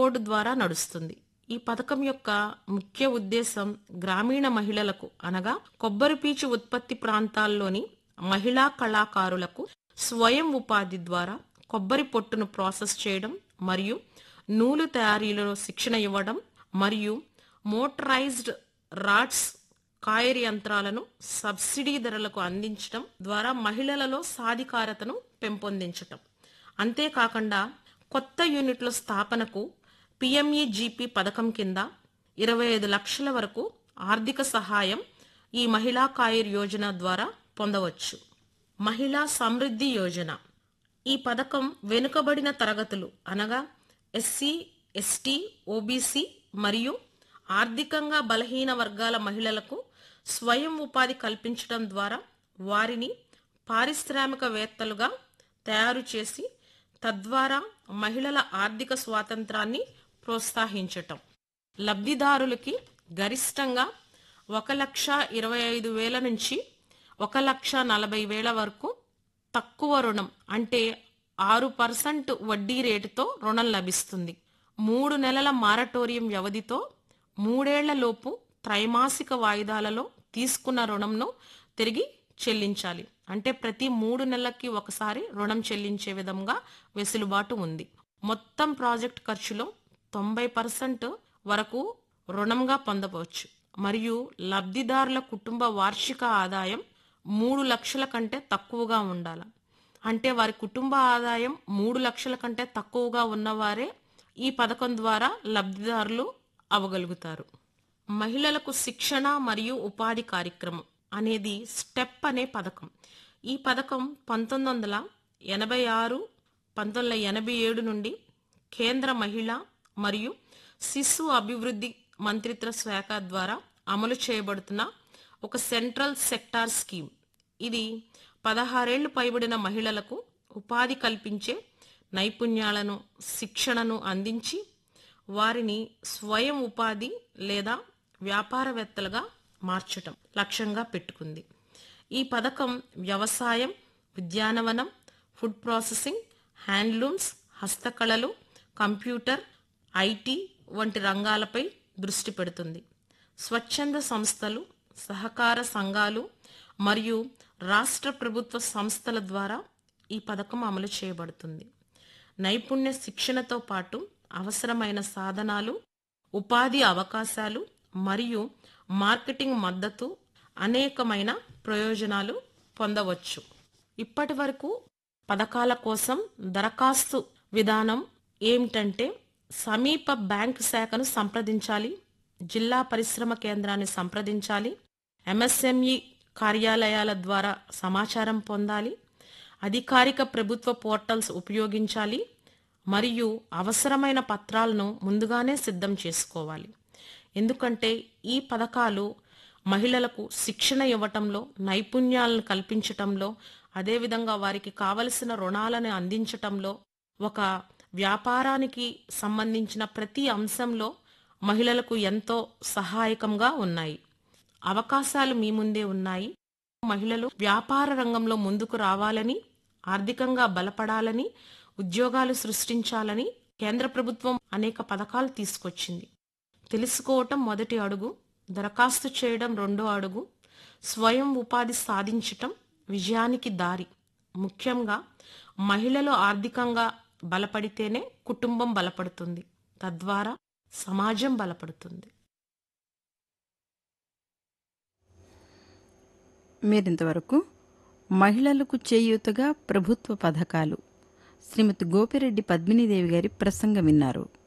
board ద్వారా నడుస్తుంది ఈ పథకం యొక్క ముఖ్య ఉద్దేశం గ్రామీణ మహిళలకు అనగా కొబ్బరి పీచు ఉత్పత్తి ప్రాంతాల్లోని మహిళా కళాకారులకు స్వయం ఉపాధి ద్వారా కొబ్బరి పొట్టును ప్రాసెస్ చేయడం మరియు నూలు తయారీలో శిక్షణ ఇవ్వడం మరియు మోటరైజ్డ్ రాడ్స్ కాయరి యంత్రాలను సబ్సిడీ ధరలకు అందించడం ద్వారా మహిళలలో సాధికారతను పెంపొందించటం అంతేకాకుండా కొత్త యూనిట్ల స్థాపనకు పిఎంఈజీపీ పథకం కింద ఇరవై ఐదు లక్షల వరకు ఆర్థిక సహాయం ఈ మహిళా కాయర్ యోజన ద్వారా పొందవచ్చు మహిళా సమృద్ధి యోజన ఈ పథకం వెనుకబడిన తరగతులు అనగా ఎస్సీ ఎస్టీ ఓబీసీ మరియు ఆర్థికంగా బలహీన వర్గాల మహిళలకు స్వయం ఉపాధి కల్పించడం ద్వారా వారిని పారిశ్రామికవేత్తలుగా తయారు చేసి తద్వారా మహిళల ఆర్థిక స్వాతంత్రాన్ని ప్రోత్సహించటం లబ్ధిదారులకి గరిష్టంగా ఒక లక్ష ఇరవై ఐదు వేల నుంచి ఒక లక్ష నలభై వేల వరకు తక్కువ రుణం అంటే ఆరు పర్సెంట్ వడ్డీ రేటుతో రుణం లభిస్తుంది మూడు నెలల మారటోరియం వ్యవధితో మూడేళ్లలోపు త్రైమాసిక వాయిదాలలో తీసుకున్న రుణంను తిరిగి చెల్లించాలి అంటే ప్రతి మూడు నెలలకి ఒకసారి రుణం చెల్లించే విధంగా వెసులుబాటు ఉంది మొత్తం ప్రాజెక్ట్ ఖర్చులో తొంభై పర్సెంట్ వరకు రుణంగా పొందవచ్చు మరియు లబ్ధిదారుల కుటుంబ వార్షిక ఆదాయం మూడు లక్షల కంటే తక్కువగా ఉండాలి అంటే వారి కుటుంబ ఆదాయం మూడు లక్షల కంటే తక్కువగా ఉన్నవారే ఈ పథకం ద్వారా లబ్ధిదారులు అవ్వగలుగుతారు మహిళలకు శిక్షణ మరియు ఉపాధి కార్యక్రమం అనేది స్టెప్ అనే పథకం ఈ పథకం పంతొమ్మిది వందల ఎనభై ఆరు పంతొమ్మిది వందల ఎనభై ఏడు నుండి కేంద్ర మహిళా మరియు శిశు అభివృద్ధి మంత్రిత్వ శాఖ ద్వారా అమలు చేయబడుతున్న ఒక సెంట్రల్ సెక్టార్ స్కీమ్ ఇది పదహారేళ్లు పైబడిన మహిళలకు ఉపాధి కల్పించే నైపుణ్యాలను శిక్షణను అందించి వారిని స్వయం ఉపాధి లేదా వ్యాపారవేత్తలుగా మార్చటం లక్ష్యంగా పెట్టుకుంది ఈ పథకం వ్యవసాయం ఉద్యానవనం ఫుడ్ ప్రాసెసింగ్ హ్యాండ్లూమ్స్ హస్తకళలు కంప్యూటర్ ఐటీ వంటి రంగాలపై దృష్టి పెడుతుంది స్వచ్ఛంద సంస్థలు సహకార సంఘాలు మరియు రాష్ట్ర ప్రభుత్వ సంస్థల ద్వారా ఈ పథకం అమలు చేయబడుతుంది నైపుణ్య శిక్షణతో పాటు అవసరమైన సాధనాలు ఉపాధి అవకాశాలు మరియు మార్కెటింగ్ మద్దతు అనేకమైన ప్రయోజనాలు పొందవచ్చు ఇప్పటి వరకు పథకాల కోసం దరఖాస్తు విధానం ఏమిటంటే సమీప బ్యాంక్ శాఖను సంప్రదించాలి జిల్లా పరిశ్రమ కేంద్రాన్ని సంప్రదించాలి ఎంఎస్ఎంఈ కార్యాలయాల ద్వారా సమాచారం పొందాలి అధికారిక ప్రభుత్వ పోర్టల్స్ ఉపయోగించాలి మరియు అవసరమైన పత్రాలను ముందుగానే సిద్ధం చేసుకోవాలి ఎందుకంటే ఈ పథకాలు మహిళలకు శిక్షణ ఇవ్వటంలో నైపుణ్యాలను కల్పించటంలో అదేవిధంగా వారికి కావలసిన రుణాలను అందించటంలో ఒక వ్యాపారానికి సంబంధించిన ప్రతి అంశంలో మహిళలకు ఎంతో సహాయకంగా ఉన్నాయి అవకాశాలు మీ ముందే ఉన్నాయి మహిళలు వ్యాపార రంగంలో ముందుకు రావాలని ఆర్థికంగా బలపడాలని ఉద్యోగాలు సృష్టించాలని కేంద్ర ప్రభుత్వం అనేక పథకాలు తీసుకొచ్చింది తెలుసుకోవటం మొదటి అడుగు దరఖాస్తు చేయడం రెండో అడుగు స్వయం ఉపాధి సాధించటం విజయానికి దారి ముఖ్యంగా మహిళలు ఆర్థికంగా బలపడితేనే కుటుంబం బలపడుతుంది తద్వారా సమాజం బలపడుతుంది మీరింతవరకు మహిళలకు చేయూతగా ప్రభుత్వ పథకాలు శ్రీమతి గోపిరెడ్డి పద్మినీదేవి గారి ప్రసంగం విన్నారు